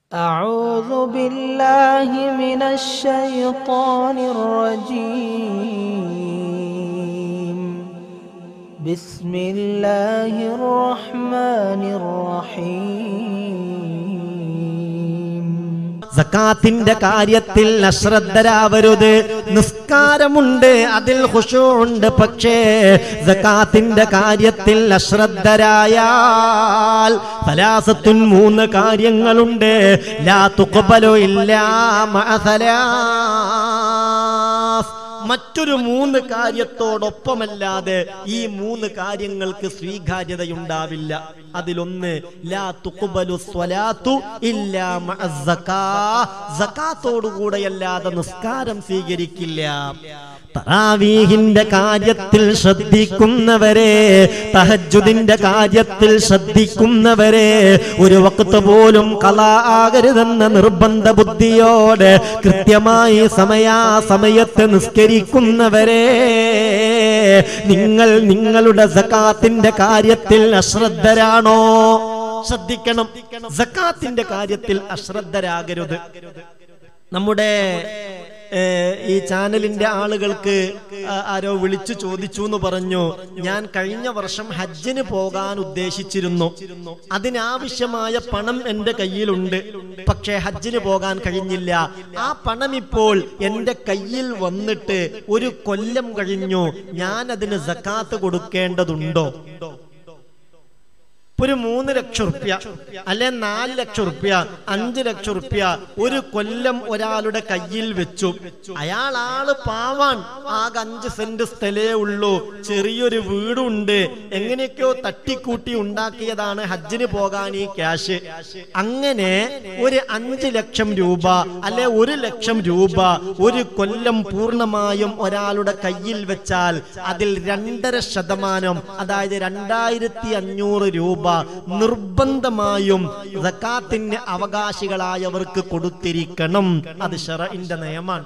أعوذ بالله من الشيطان الرجيم بسم الله الرحمن الرحيم സക്കാത്തിന്റെ കാര്യത്തിൽ അശ്രദ്ധരാവരുത് നിസ്കാരമുണ്ട് അതിൽ ഖുശൂഉണ്ട് പക്ഷേ സക്കാത്തിന്റെ കാര്യത്തിൽ അശ്രദ്ധരായാൽ സലാസത്തുൻ മൂന്ന് കാര്യങ്ങളുണ്ട് ലാ തുഖബലു ഇല്ലാ മഅസലാസ് മറ്റൊരു മൂന്ന് കാര്യത്തോടൊപ്പമല്ലാതെ ഈ മൂന്ന് കാര്യങ്ങൾക്ക് സ്വീകാര്യതയുണ്ടാവില്ല അതിലൊന്ന് ലാ തുഖ്ബലു സ്വലാത്തു ഇല്ലാ മഅസ് സക്കാ സക്കാത്തോടുകൂടെയല്ലാതെ നിസ്കാരം സ്വീകരിക്കില്ല തറാവീഹിന്റെ കാര്യത്തിൽ ശ്രദ്ധിക്കുന്നവരെ തഹജുദിന്റെ കാര്യത്തിൽ ശ്രദ്ധിക്കുന്നവരെ ഒരു വക്ത് പോലും കല ആകരുതെന്ന നിർബന്ധ ബുദ്ധിയോടെ കൃത്യമായി സമയാസമയത്ത് നിസ്കരിക്കുന്നവരെ നിങ്ങൾ നിങ്ങളുടെ സക്കാത്തിന്റെ കാര്യത്തിൽ അശ്രദ്ധരാണോ ശ്രദ്ധിക്കണം സക്കാത്തിന്റെ കാര്യത്തിൽ അശ്രദ്ധരാകരുത് നമ്മുടെ ഏ, ഈ ചാനലിന്റെ ആളുകൾക്ക് ആ, ആരോ വിളിച്ചു ചോദിച്ചു എന്ന് പറഞ്ഞു ഞാൻ കഴിഞ്ഞ വർഷം ഹജ്ജിന് പോകാൻ ഉദ്ദേശിച്ചിരുന്നു അതിനാവശ്യമായ പണം എന്റെ കയ്യിലുണ്ട് പക്ഷേ ഹജ്ജിന് പോകാൻ കഴിഞ്ഞില്ല ആ പണം ഇപ്പോൾ എന്റെ കയ്യിൽ വന്നിട്ട് ഒരു കൊല്ലം കഴിഞ്ഞു ഞാൻ അതിന് സക്കാത്ത് കൊടുക്കേണ്ടതുണ്ടോ ഒരു മൂന്ന് ലക്ഷം റുപ്യ അല്ലെ നാല് ലക്ഷം റുപ്യ അഞ്ച് ലക്ഷം റുപ്യ ഒരു കൊല്ലം ഒരാളുടെ കയ്യിൽ വെച്ചു അയാൾ ആള് പാവാൻ ആകെ അഞ്ച് സെന്റ് സ്ഥലേ ഉള്ളൂ ചെറിയൊരു വീടുണ്ട് എങ്ങനെയൊക്കെയോ തട്ടിക്കൂട്ടി ഉണ്ടാക്കിയതാണ് ഹജ്ജിന് പോകാൻ ഈ ക്യാഷ് അങ്ങനെ ഒരു അഞ്ച് ലക്ഷം രൂപ അല്ലെ ഒരു ലക്ഷം രൂപ ഒരു കൊല്ലം പൂർണ്ണമായും ഒരാളുടെ കയ്യിൽ വെച്ചാൽ അതിൽ രണ്ടര ശതമാനം അതായത് രണ്ടായിരത്തി അഞ്ഞൂറ് രൂപ നിർബന്ധമായും സക്കാത്തിന് അവകാശികളായവർക്ക് കൊടുത്തിരിക്കണം അത് ഷറഇന്റെ നയമാണ്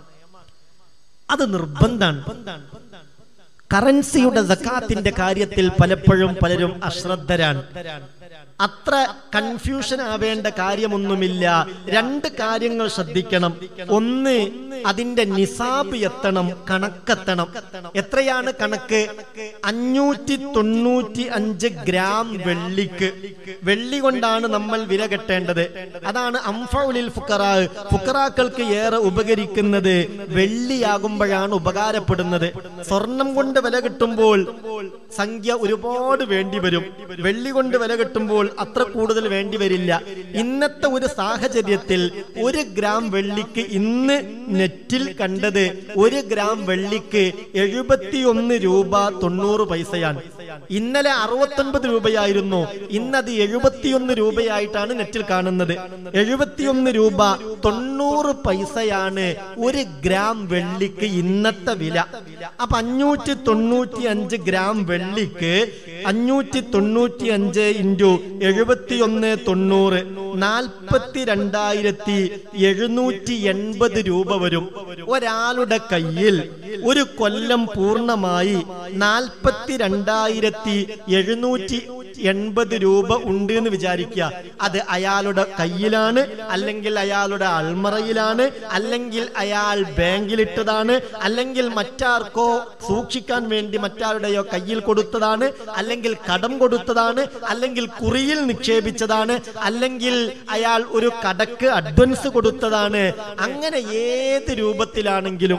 അത് നിർബന്ധാണ് കറൻസിയുടെ സക്കാത്തിന്റെ കാര്യത്തിൽ പലപ്പോഴും പലരും അശ്രദ്ധരാണ് അത്ര കൺഫ്യൂഷൻ ആവേണ്ട കാര്യമൊന്നുമില്ല രണ്ട് കാര്യങ്ങൾ ശ്രദ്ധിക്കണം ഒന്ന് അതിന്റെ നിസാബ് എത്തണം കണക്കെത്തണം എത്രയാണ് കണക്ക് അഞ്ഞൂറ്റി തൊണ്ണൂറ്റി അഞ്ച് ഗ്രാം വെള്ളിക്ക് വെള്ളി കൊണ്ടാണ് നമ്മൾ വില കെട്ടേണ്ടത് അതാണ് അംഫൗലിൽ ഫുക്കറാ ഫുക്കറാക്കൾക്ക് ഏറെ ഉപകരിക്കുന്നത് വെള്ളിയാകുമ്പോഴാണ് ഉപകാരപ്പെടുന്നത് സ്വർണം കൊണ്ട് വില കിട്ടുമ്പോൾ സംഖ്യ ഒരുപാട് വേണ്ടി വരും വെള്ളി കൊണ്ട് വില കിട്ടുമ്പോൾ അത്ര കൂടുതൽ വേണ്ടി വരില്ല ഇന്നത്തെ ഒരു സാഹചര്യത്തിൽ ഒരു ഗ്രാം വെള്ളിക്ക് ഇന്ന് നെറ്റിൽ കണ്ടത് ഒരു ഗ്രാം വെള്ളിക്ക് എഴുപത്തിയൊന്ന് രൂപ തൊണ്ണൂറ് പൈസയാണ് ഇന്നലെ അറുപത്തൊൻപത് രൂപയായിരുന്നു ഇന്നത് എഴുപത്തിയൊന്ന് രൂപയായിട്ടാണ് നെറ്റിൽ കാണുന്നത് എഴുപത്തിയൊന്ന് രൂപ തൊണ്ണൂറ് പൈസയാണ് ഒരു ഗ്രാം വെള്ളിക്ക് ഇന്നത്തെ വില അപ്പൊ അഞ്ഞൂറ്റി തൊണ്ണൂറ്റി അഞ്ച് ഗ്രാം വെള്ളിക്ക് അഞ്ഞൂറ്റി തൊണ്ണൂറ്റി അഞ്ച് ഇൻറ്റു എഴുപത്തിയൊന്ന് തൊണ്ണൂറ് നാൽപ്പത്തി രണ്ടായിരത്തി എഴുന്നൂറ്റി എൺപത് രൂപ വരും ഒരാളുടെ കയ്യിൽ ഒരു കൊല്ലം പൂർണ്ണമായി നാൽപ്പത്തി രണ്ടായിരത്തി എഴുന്നൂറ്റി എൺപത് രൂപ ഉണ്ട് എന്ന് വിചാരിക്കുക അത് അയാളുടെ കയ്യിലാണ് അല്ലെങ്കിൽ അയാളുടെ അൾമറയിലാണ് അല്ലെങ്കിൽ അയാൾ ബാങ്കിലിട്ടതാണ് അല്ലെങ്കിൽ മറ്റാർക്കോ സൂക്ഷിക്കാൻ വേണ്ടി മറ്റാരുടെയോ കയ്യിൽ കൊടുത്തതാണ് അല്ലെങ്കിൽ കടം കൊടുത്തതാണ് അല്ലെങ്കിൽ കുറിയിൽ നിക്ഷേപിച്ചതാണ് അല്ലെങ്കിൽ അയാൾ ഒരു കടക്ക് അഡ്വാൻസ് കൊടുത്തതാണ് അങ്ങനെ ഏത് രൂപത്തിലാണെങ്കിലും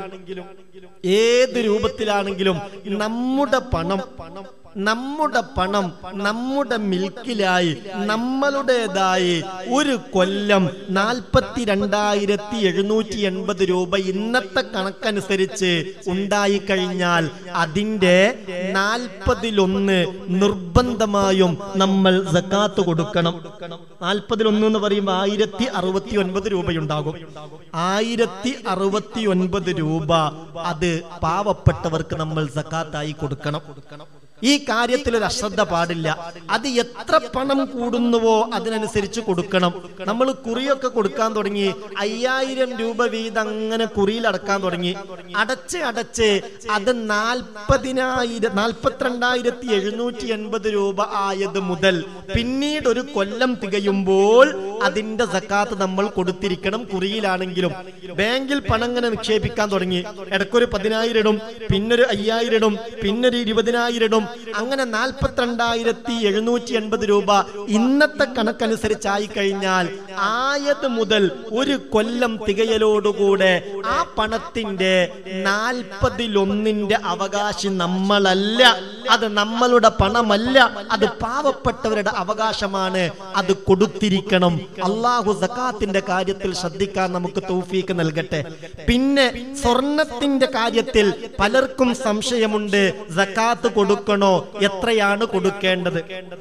ഏത് രൂപത്തിലാണെങ്കിലും നമ്മുടെ പണം നമ്മുടെ പണം നമ്മുടെ മിൽക്കിലായി നമ്മളുടേതായി ഒരു കൊല്ലം നാൽപ്പത്തി രണ്ടായിരത്തി എഴുന്നൂറ്റി എൺപത് രൂപ ഇന്നത്തെ കണക്കനുസരിച്ച് ഉണ്ടായിക്കഴിഞ്ഞാൽ അതിന്റെ നാൽപ്പതിലൊന്ന് നിർബന്ധമായും നമ്മൾ സക്കാത്ത് കൊടുക്കണം നാൽപ്പതിലൊന്ന് എന്ന് പറയുമ്പോൾ ആയിരത്തി അറുപത്തി ഒൻപത് രൂപയുണ്ടാകും ആയിരത്തി അറുപത്തി ഒൻപത് രൂപ അത് പാവപ്പെട്ടവർക്ക് നമ്മൾ സക്കാത്തായി കൊടുക്കണം ഈ കാര്യത്തിൽ ഒരു അശ്രദ്ധ പാടില്ല അത് എത്ര പണം കൂടുന്നുവോ അതിനനുസരിച്ച് കൊടുക്കണം നമ്മൾ കുറിയൊക്കെ കൊടുക്കാൻ തുടങ്ങി അയ്യായിരം രൂപ വീതം അങ്ങനെ കുറിയിൽ അടക്കാൻ തുടങ്ങി അടച്ച് അടച്ച് അത് നാൽപ്പതിനായിരം നാൽപ്പത്തിരണ്ടായിരത്തി എഴുന്നൂറ്റി എൺപത് രൂപ ആയത് മുതൽ പിന്നീട് ഒരു കൊല്ലം തികയുമ്പോൾ അതിന്റെ സക്കാത്ത് നമ്മൾ കൊടുത്തിരിക്കണം കുറിയിലാണെങ്കിലും ബാങ്കിൽ പണം ഇങ്ങനെ നിക്ഷേപിക്കാൻ തുടങ്ങി ഇടയ്ക്കൊരു പതിനായിരം ഇടും പിന്നൊരു അയ്യായിരം ഇടും പിന്നൊരു ഇരുപതിനായിരം ഇടും അങ്ങനെ നാൽപ്പത്തിരണ്ടായിരത്തി എഴുന്നൂറ്റി എൺപത് രൂപ ഇന്നത്തെ കണക്കനുസരിച്ചായി കഴിഞ്ഞാൽ ആയത് മുതൽ ഒരു കൊല്ലം തികയലോടുകൂടെ ആ പണത്തിന്റെ നാൽപ്പതിലൊന്നിന്റെ അവകാശി നമ്മളല്ല അത് നമ്മളുടെ പണമല്ല അത് പാവപ്പെട്ടവരുടെ അവകാശമാണ് അത് കൊടുത്തിരിക്കണം അള്ളാഹു സക്കാത്തിന്റെ കാര്യത്തിൽ ശ്രദ്ധിക്കാൻ നമുക്ക് തൗഫീക്ക് നൽകട്ടെ പിന്നെ സ്വർണത്തിന്റെ കാര്യത്തിൽ പലർക്കും സംശയമുണ്ട് സക്കാത്ത് കൊടുക്കണോ എത്രയാണ് കൊടുക്കേണ്ടത്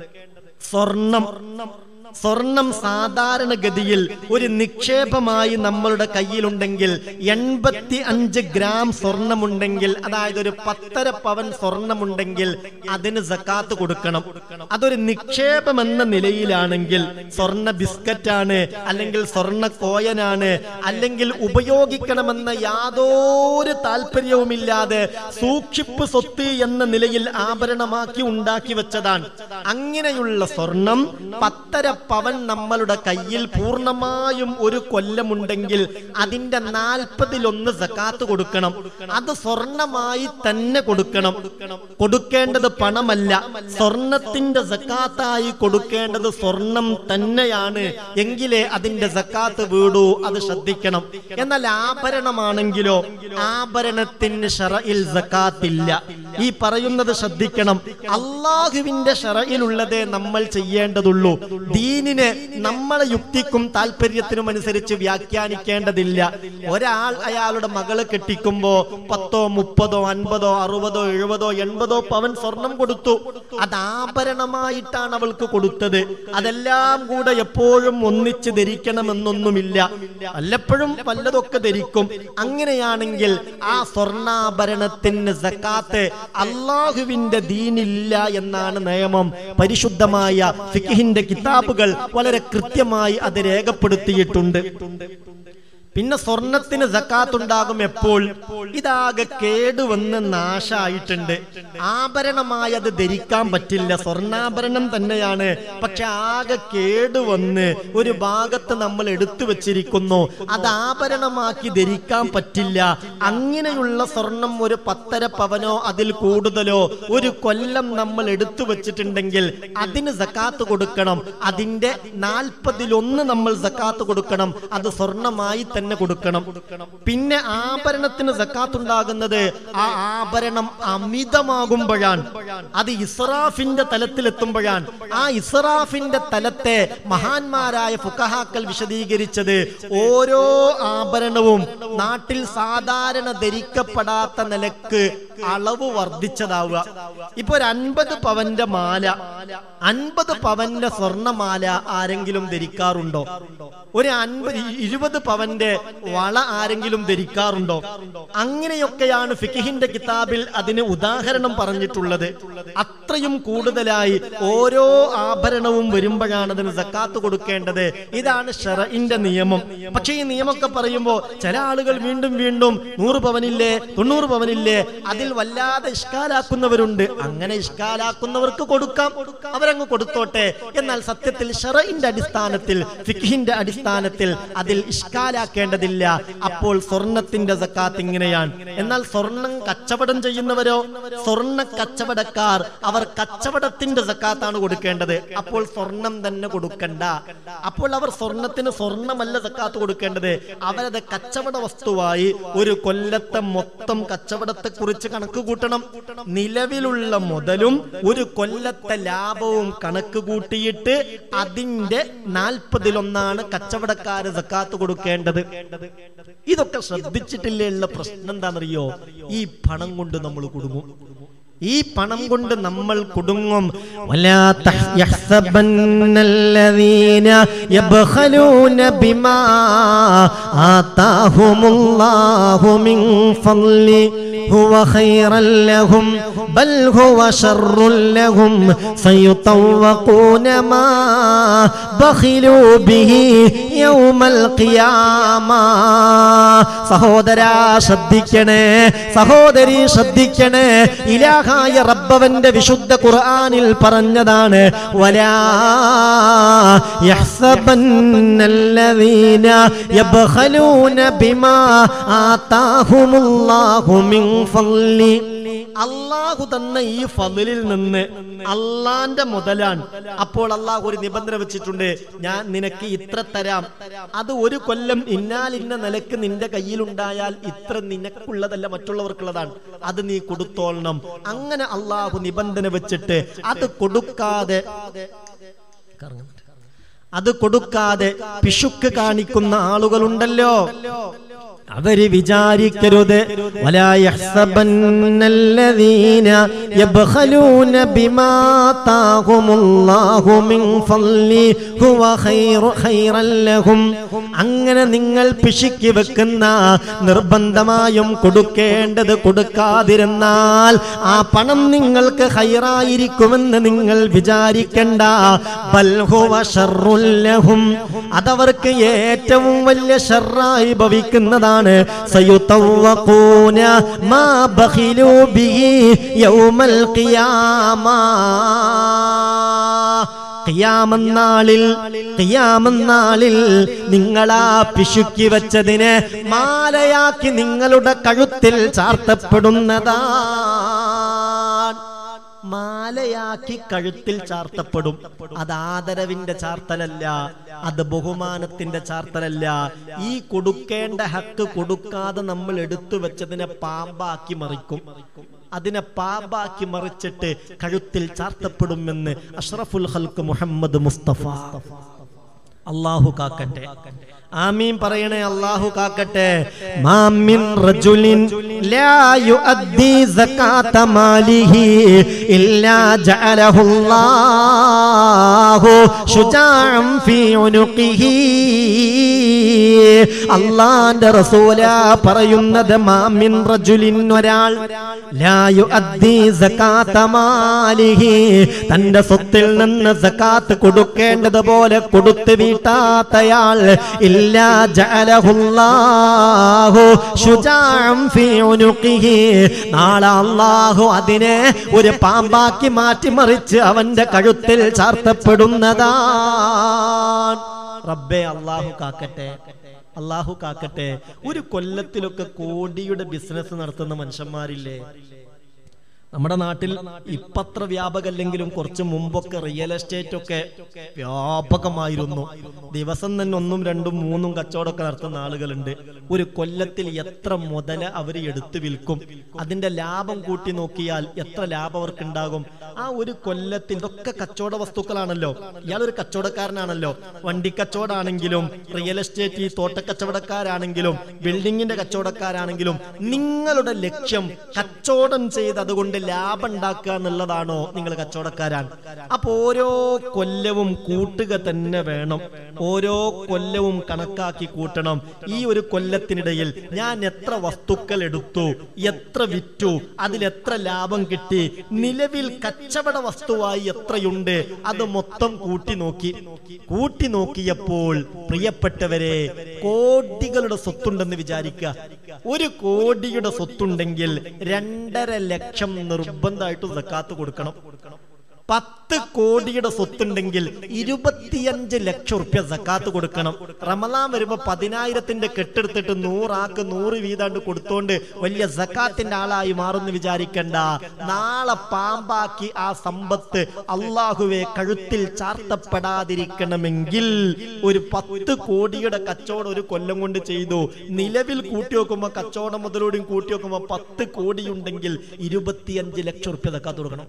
സ്വർണം സ്വർണം സാധാരണഗതിയിൽ ഒരു നിക്ഷേപമായി നമ്മളുടെ കയ്യിലുണ്ടെങ്കിൽ എൺപത്തി അഞ്ച് ഗ്രാം സ്വർണമുണ്ടെങ്കിൽ അതായത് ഒരു പത്തര പവൻ സ്വർണമുണ്ടെങ്കിൽ അതിന് സക്കാത്ത് കൊടുക്കണം അതൊരു നിക്ഷേപം എന്ന നിലയിലാണെങ്കിൽ സ്വർണ്ണ ബിസ്ക്കറ്റാണ് അല്ലെങ്കിൽ സ്വർണ്ണ കോയനാണ് അല്ലെങ്കിൽ ഉപയോഗിക്കണമെന്ന യാതൊരു താല്പര്യവുമില്ലാതെ സൂക്ഷിപ്പ് സ്വത്ത് എന്ന നിലയിൽ ആഭരണമാക്കി ഉണ്ടാക്കി വെച്ചതാണ് അങ്ങനെയുള്ള സ്വർണം പത്തര പവൻ നമ്മളുടെ കയ്യിൽ പൂർണ്ണമായും ഒരു കൊല്ലമുണ്ടെങ്കിൽ അതിന്റെ നാൽപ്പതിലൊന്ന് സക്കാത്ത് കൊടുക്കണം അത് സ്വർണമായി തന്നെ കൊടുക്കണം കൊടുക്കേണ്ടത് പണമല്ല സ്വർണത്തിന്റെ സക്കാത്തായി കൊടുക്കേണ്ടത് സ്വർണം തന്നെയാണ് എങ്കിലേ അതിന്റെ സക്കാത്ത് വീടൂ അത് ശ്രദ്ധിക്കണം എന്നാൽ ആഭരണമാണെങ്കിലോ ആഭരണത്തിന് ഷറയിൽ സക്കാത്തില്ല ഈ പറയുന്നത് ശ്രദ്ധിക്കണം അള്ളാഹുവിന്റെ ഷറയിലുള്ളതേ നമ്മൾ ചെയ്യേണ്ടതുള്ളൂ ദീനിനെ നമ്മളെ യുക്തിക്കും താല്പര്യത്തിനും അനുസരിച്ച് വ്യാഖ്യാനിക്കേണ്ടതില്ല ഒരാൾ അയാളുടെ മകളെ കെട്ടിക്കുമ്പോ പത്തോ മുപ്പതോ അൻപതോ അറുപതോ എഴുപതോ എൺപതോ പവൻ സ്വർണം കൊടുത്തു അത് ആഭരണമായിട്ടാണ് അവൾക്ക് കൊടുത്തത് അതെല്ലാം കൂടെ എപ്പോഴും ഒന്നിച്ച് ധരിക്കണമെന്നൊന്നുമില്ല വല്ലപ്പോഴും വല്ലതൊക്കെ ധരിക്കും അങ്ങനെയാണെങ്കിൽ ആ സ്വർണ്ണാഭരണത്തിന് സക്കാത്ത് അള്ളാഹുവിന്റെ ദീനില്ല എന്നാണ് നിയമം പരിശുദ്ധമായ ഫിഖിന്റെ കിതാബുകൾ വളരെ കൃത്യമായി അത് രേഖപ്പെടുത്തിയിട്ടുണ്ട് പിന്നെ സ്വർണത്തിന് സക്കാത്ത് ഉണ്ടാകും എപ്പോൾ ഇതാകെ കേടുവന്ന് നാശായിട്ടുണ്ട് ആഭരണമായി അത് ധരിക്കാൻ പറ്റില്ല സ്വർണ്ണാഭരണം തന്നെയാണ് പക്ഷെ ആകെ കേടുവന്ന് ഒരു ഭാഗത്ത് നമ്മൾ എടുത്തു വെച്ചിരിക്കുന്നു അത് ആഭരണമാക്കി ധരിക്കാൻ പറ്റില്ല അങ്ങനെയുള്ള സ്വർണം ഒരു പത്തര പവനോ അതിൽ കൂടുതലോ ഒരു കൊല്ലം നമ്മൾ എടുത്തു വെച്ചിട്ടുണ്ടെങ്കിൽ അതിന് സക്കാത്ത് കൊടുക്കണം അതിന്റെ നാൽപ്പതിലൊന്ന് നമ്മൾ സക്കാത്ത് കൊടുക്കണം അത് സ്വർണമായി തന്നെ കൊടുക്കണം പിന്നെ ആഭരണത്തിന് സക്കാത്ത് ഉണ്ടാകുന്നത് ആ ആഭരണം അമിതമാകുമ്പോഴാണ് അത് ഇസ്രാഫിന്റെ തലത്തിലെത്തുമ്പോഴാണ് ആ ഇസ്രാഫിന്റെ തലത്തെ മഹാന്മാരായ ഫുക്കഹാക്കൾ വിശദീകരിച്ചത് ഓരോ ആഭരണവും നാട്ടിൽ സാധാരണ ധരിക്കപ്പെടാത്ത നിലക്ക് അളവ് വർദ്ധിച്ചതാവുക ഇപ്പൊ ഒരു അൻപത് പവന്റെ മാല അൻപത് പവന്റെ സ്വർണമാല ആരെങ്കിലും ധരിക്കാറുണ്ടോ ഒരു അൻപത് ഇരുപത് പവന്റെ വള ആരെങ്കിലും ധരിക്കാറുണ്ടോ അങ്ങനെയൊക്കെയാണ് ഫിഖിന്റെ കിതാബിൽ അതിന് ഉദാഹരണം പറഞ്ഞിട്ടുള്ളത് അത്രയും കൂടുതലായി ഓരോ ആഭരണവും വരുമ്പോഴാണ് അതിന് സക്കാത്ത് കൊടുക്കേണ്ടത് ഇതാണ് ഷെറഇന്റെ നിയമം പക്ഷേ ഈ നിയമമൊക്കെ പറയുമ്പോൾ ചില ആളുകൾ വീണ്ടും വീണ്ടും നൂറ് പവനില്ലേ തൊണ്ണൂറ് പവനില്ലേ അതിൽ വല്ലാതെ ഇഷ്കാലാക്കുന്നവരുണ്ട് അങ്ങനെ ഇഷ്കാലാക്കുന്നവർക്ക് കൊടുക്കാം അവരങ്ങ് കൊടുത്തോട്ടെ എന്നാൽ സത്യത്തിൽ ഷെറഇന്റെ അടിസ്ഥാനത്തിൽ ഫിഖിന്റെ അടിസ്ഥാനത്തിൽ അതിൽ ഇഷ്കാലാക്കേണ്ടതില്ല അപ്പോൾ സ്വർണത്തിന്റെ സക്കാത്ത് ഇങ്ങനെയാണ് എന്നാൽ സ്വർണം കച്ചവടം ചെയ്യുന്നവരോ സ്വർണ്ണ കച്ചവടക്കാർ അവർ കച്ചവടത്തിന്റെ സക്കാത്താണ് കൊടുക്കേണ്ടത് അപ്പോൾ സ്വർണം തന്നെ കൊടുക്കണ്ട അപ്പോൾ അവർ സ്വർണത്തിന് സ്വർണമല്ല സക്കാത്ത് കൊടുക്കേണ്ടത് അവരത് കച്ചവട വസ്തുവായി ഒരു കൊല്ലത്തെ മൊത്തം കച്ചവടത്തെ കുറിച്ച് കണക്ക് കൂട്ടണം നിലവിലുള്ള മുതലും ഒരു കൊല്ലത്തെ ലാഭവും കണക്ക് കൂട്ടിയിട്ട് അതിന്റെ നാൽപ്പതിലൊന്നാണ് കച്ചവടക്കാര് സക്കാത്ത് കൊടുക്കേണ്ടത് ഇതൊക്കെ ശ്രദ്ധിച്ചിട്ടില്ലേ ഉള്ള പ്രശ്നം എന്താണെന്നറിയോ ഈ പണം കൊണ്ട് നമ്മൾ കുടുങ്ങും ഈ പണം കൊണ്ട് നമ്മൾ കുടുങ്ങും ولا تح- يحسبن الذين يبخلون بما آتاهم الله من فضله هو خيرا لهم ബൽ ഹുവ ശർറുൽ ലഹും സയുതവഖൂന മാ ബഖിലൂ ബിഹി യൗമൽ ഖിയാമ സഹോദരാ ശ്രദ്ധിക്കണേ സഹോദരി ശ്രദ്ധിക്കണേ ഇലാഹായ റബ്ബവന്റെ വിശുദ്ധ ഖുർആനിൽ പറഞ്ഞതാണ് വലാ യഹ്സബന്നല്ലദീന യബ്ഖലൂന ബിമാ ആതാഹുമുല്ലാഹു മിൻ ഫളി അള്ളാഹു തന്ന ഈ ഫലിൽ നിന്ന് അള്ളാന്റെ മുതലാണ് അപ്പോൾ അള്ളാഹു ഒരു നിബന്ധന വെച്ചിട്ടുണ്ട് ഞാൻ നിനക്ക് ഇത്ര തരാം അത് ഒരു കൊല്ലം ഇന്നാലിന്ന നിലക്ക് നിന്റെ കയ്യിലുണ്ടായാൽ ഇത്ര നിനക്കുള്ളതല്ല മറ്റുള്ളവർക്കുള്ളതാണ് അത് നീ കൊടുത്തോളണം അങ്ങനെ അള്ളാഹു നിബന്ധന വെച്ചിട്ട് അത് കൊടുക്കാതെ അത് കൊടുക്കാതെ പിശുക്ക് കാണിക്കുന്ന ആളുകളുണ്ടല്ലോ അവര് വിചാരിക്കരുത് വലാ യഹ്സബന്നല്ലദീന യബ്ഖലൂന ബിമാ താഹുമുല്ലാഹു മിൻ ഫളി ഹുവ ഖൈറു ഖൈറൻ ലഹും അങ്ങനെ നിങ്ങൾ പിശുക്കി വെക്കുന്ന നിർബന്ധമായും കൊടുക്കേണ്ടത് കൊടുക്കാതിരുന്നാൽ ആ പണം നിങ്ങൾക്ക് ഹൈറായിരിക്കുമെന്ന് നിങ്ങൾ വിചാരിക്കണ്ട ബൽ ഹുവ ശർറുൽ ലഹും അതവർക്ക് ഏറ്റവും വലിയ ഷർറായി ഭവിക്കുന്നതാണ് സയുതവഖൂന മാ ബഖിലൂ ബിഹി യൗമൽ ഖിയാമ ഖിയാമന്നാളിൽ ഖിയാമന്നാളിൽ നിങ്ങളാ പിശുക്കി വെച്ചതിനെ മാലയാക്കി നിങ്ങളുടെ കഴുത്തിൽ ചാർത്തപ്പെടുന്നതാ മാലയാക്കി കഴുത്തിൽ ചാർത്തപ്പെടും അത് ആദരവിന്റെ ചാർത്തലല്ല അത് ബഹുമാനത്തിന്റെ ചാർത്തലല്ല ഈ കൊടുക്കേണ്ട ഹക്ക് കൊടുക്കാതെ നമ്മൾ എടുത്തു വെച്ചതിനെ പാമ്പാക്കി മറിക്കും അതിനെ പാമ്പാക്കി മറിച്ചിട്ട് കഴുത്തിൽ ചാർത്തപ്പെടുമെന്ന് അഷ്റഫുൽ ഹൽക്ക് മുഹമ്മദ് മുസ്തഫ അള്ളാഹു കാക്കട്ടെ ആമീൻ പറയണേ അള്ളാഹു കാക്കട്ടെ മാമിൻ റജുലിൻ ലാ യുഅദ്ദി സകാത മാലിഹി ഇല്ലാ ജഅലഹുല്ലാഹു ശുജാഅൻ ഫീ ഉനുഖിഹി അള്ളാന്റെ റസൂല പറയുന്നത് മാമിൻ റജുലിൻ ഒരാൾ ലാ യുഅദ്ദി സകാത മാലിഹി തന്റെ സ്വത്തിൽ നിന്ന് സകാത്ത് കൊടുക്കേണ്ടത് പോലെ കൊടുത്തു വീട്ടാത്തയാൾ ഇല്ലാ ജഅലഹുല്ലാഹു ശുജാഅൻ ഫീ ഉനുഖിഹി നാളെ അല്ലാഹു അതിനെ ഒരു പാമ്പാക്കി മാറ്റിമറിച്ച് അവന്റെ കഴുത്തിൽ ചാർത്തപ്പെടുന്നതാണ് റബ്ബേ അള്ളാഹു കാക്കട്ടെ അള്ളാഹു കാക്കട്ടെ ഒരു കൊല്ലത്തിലൊക്കെ കോടിയുടെ ബിസിനസ് നടത്തുന്ന മനുഷ്യന്മാരില്ലേ നമ്മുടെ നാട്ടിൽ ഇപ്പത്ര വ്യാപകല്ലെങ്കിലും കുറച്ച് മുമ്പൊക്കെ റിയൽ എസ്റ്റേറ്റ് ഒക്കെ വ്യാപകമായിരുന്നു ദിവസം തന്നെ ഒന്നും രണ്ടും മൂന്നും കച്ചവടമൊക്കെ നടത്തുന്ന ആളുകളുണ്ട് ഒരു കൊല്ലത്തിൽ എത്ര മുതല അവർ എടുത്തു വിൽക്കും അതിന്റെ ലാഭം കൂട്ടി നോക്കിയാൽ എത്ര ലാഭം അവർക്ക് ഉണ്ടാകും ആ ഒരു കൊല്ലത്തിൽ ഇതൊക്കെ കച്ചവട വസ്തുക്കളാണല്ലോ ഇയാൾ ഒരു കച്ചവടക്കാരനാണല്ലോ വണ്ടി കച്ചവടമാണെങ്കിലും റിയൽ എസ്റ്റേറ്റ് ഈ തോട്ടക്കച്ചവടക്കാരാണെങ്കിലും ബിൽഡിങ്ങിന്റെ കച്ചവടക്കാരാണെങ്കിലും നിങ്ങളുടെ ലക്ഷ്യം കച്ചവടം ചെയ്ത് അതുകൊണ്ട് ലാഭം ഉണ്ടാക്കുക എന്നുള്ളതാണോ നിങ്ങൾ കച്ചവടക്കാരാണ് അപ്പൊ ഓരോ കൊല്ലവും കൂട്ടുക തന്നെ വേണം ഓരോ കൊല്ലവും കണക്കാക്കി കൂട്ടണം ഈ ഒരു കൊല്ലത്തിനിടയിൽ ഞാൻ എത്ര വസ്തുക്കൾ എടുത്തു എത്ര വിറ്റു അതിൽ എത്ര ലാഭം കിട്ടി നിലവിൽ കച്ചവട വസ്തുവായി എത്രയുണ്ട് അത് മൊത്തം കൂട്ടി നോക്കി കൂട്ടി നോക്കിയപ്പോൾ പ്രിയപ്പെട്ടവരെ കോടികളുടെ സ്വത്തുണ്ടെന്ന് വിചാരിക്കുക ഒരു കോടിയുടെ സ്വത്തുണ്ടെങ്കിൽ രണ്ടര ലക്ഷം നിർബന്ധമായിട്ട് സക്കാത്ത് കൊടുക്കണം പത്ത് കോടിയുടെ സ്വത്തുണ്ടെങ്കിൽ ഇരുപത്തിയഞ്ച് ലക്ഷം റുപ്യ സക്കാത്ത് കൊടുക്കണം റമലാൻ വരുമ്പോ പതിനായിരത്തിന്റെ കെട്ടെടുത്തിട്ട് നൂറാക്ക് നൂറ് വീതാണ്ട് കൊടുത്തോണ്ട് വലിയ സക്കാത്തിന്റെ ആളായി മാറുന്നു വിചാരിക്കണ്ട നാളെ പാമ്പാക്കി ആ സമ്പത്ത് അള്ളാഹുവെ കഴുത്തിൽ ചാർത്തപ്പെടാതിരിക്കണമെങ്കിൽ ഒരു പത്ത് കോടിയുടെ കച്ചവടം ഒരു കൊല്ലം കൊണ്ട് ചെയ്തു നിലവിൽ കൂട്ടി നോക്കുമ്പോ കച്ചവടം മുതലോടും കൂട്ടി നോക്കുമ്പോ പത്ത് കോടിയുണ്ടെങ്കിൽ ഇരുപത്തിയഞ്ച് ലക്ഷം റുപ്യ സക്കാത്ത് കൊടുക്കണം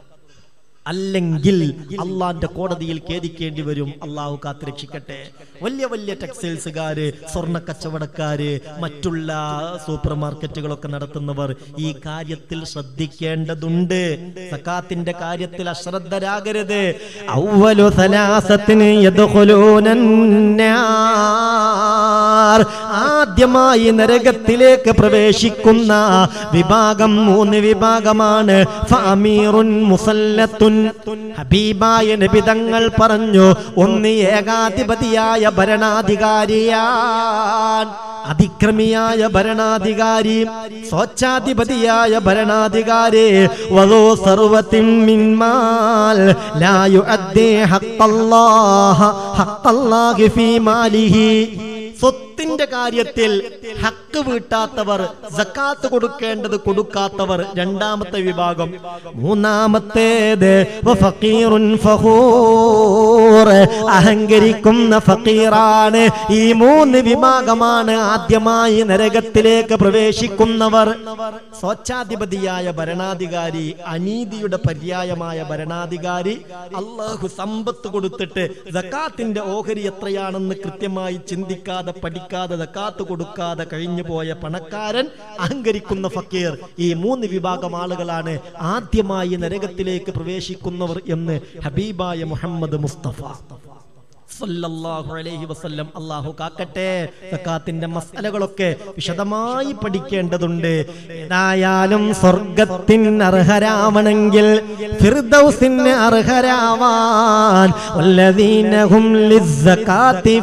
അല്ലെങ്കിൽ അള്ളാന്റെ കോടതിയിൽ ഖേദിക്കേണ്ടി വരും അള്ളാഹു കാത്തുരക്ഷിക്കട്ടെ വലിയ വലിയ ടെക്സ്റ്റൈൽസുകാര് സ്വർണ്ണ കച്ചവടക്കാര് മറ്റുള്ള സൂപ്പർ മാർക്കറ്റുകളൊക്കെ നടത്തുന്നവർ ഈ കാര്യത്തിൽ ശ്രദ്ധിക്കേണ്ടതുണ്ട് സക്കാത്തിന്റെ കാര്യത്തിൽ അശ്രദ്ധരാകരുത് أول ثلاثة يدخلون النار ഫഖീറാർ ആദ്യമായി നരകത്തിലേക്ക് പ്രവേശിക്കുന്ന വിഭാഗം മൂന്ന് വിഭാഗമാണ് ഫഅമീറുൻ മുസല്ലത്തുൻ ഹബീബായ നബിതങ്ങൾ പറഞ്ഞു ഒന്ന് ഏകാധിപതിയായ ഭരണാധികാരിയാൻ അതിക്രമിയായ ഭരണാധികാരി സ്വച്ഛാധിപതിയായ ഭരണാധികാരി വധോ സർവത്തിൻ മിന്മാൽ ലാ യുഅദ്ദി ഹഖ്ഖല്ലാഹ ഹഖ്ഖല്ലാഹി ഫീ മാലിഹി സ്വത്തിന്റെ കാര്യത്തിൽ ഹക്ക് വീട്ടാത്തവർ സക്കാത്ത് കൊടുക്കേണ്ടത് കൊടുക്കാത്തവർ രണ്ടാമത്തെ വിഭാഗം മൂന്നാമത്തേത് വഫഖീറുൻ ഫഖൂർ അഹങ്കരിക്കുന്ന ഫക്കീറാണ് ഈ മൂന്ന് വിഭാഗമാണ് ആദ്യമായി നരകത്തിലേക്ക് പ്രവേശിക്കുന്നവർ സ്വച്ഛാധിപതിയായ ഭരണാധികാരി അനീതിയുടെ പര്യായമായ ഭരണാധികാരി അള്ളാഹു സമ്പത്ത് കൊടുത്തിട്ട് സക്കാത്തിന്റെ ഓഹരി എത്രയാണെന്ന് കൃത്യമായി ചിന്തിക്കാതെ പഠിക്കാതെ സക്കാത്ത് കൊടുക്കാതെ കഴിഞ്ഞു പോയ പണക്കാരൻ അഹങ്കരിക്കുന്ന ഫക്കീർ ഈ മൂന്ന് വിഭാഗം ആളുകളാണ് ആദ്യമായി നരകത്തിലേക്ക് പ്രവേശിക്കുന്നവർ എന്ന് ഹബീബായ മുഹമ്മദ് മുസ്തഫ സല്ലല്ലാഹു അലൈഹി വസല്ലം അല്ലാഹു കാക്കട്ടെ സക്കാത്തിന്റെ മസലകളൊക്കെ വിശദമായി പഠിക്കേണ്ടതുണ്ട് ഏതായാലും സ്വർഗത്തിന് അർഹരാവണമെങ്കിൽ ഫിർദൗസിന് അർഹരാവാൻ വല്ലദീന ഹും ലിസ്സകാത്തി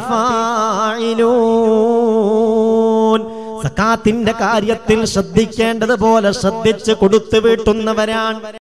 ഫായിലൂൻ സക്കാത്തിന്റെ കാര്യത്തിൽ ശ്രദ്ധിക്കേണ്ടതുപോലെ ശ്രദ്ധിച്ച് കൊടുത്തു വീട്ടുന്നവരാണ്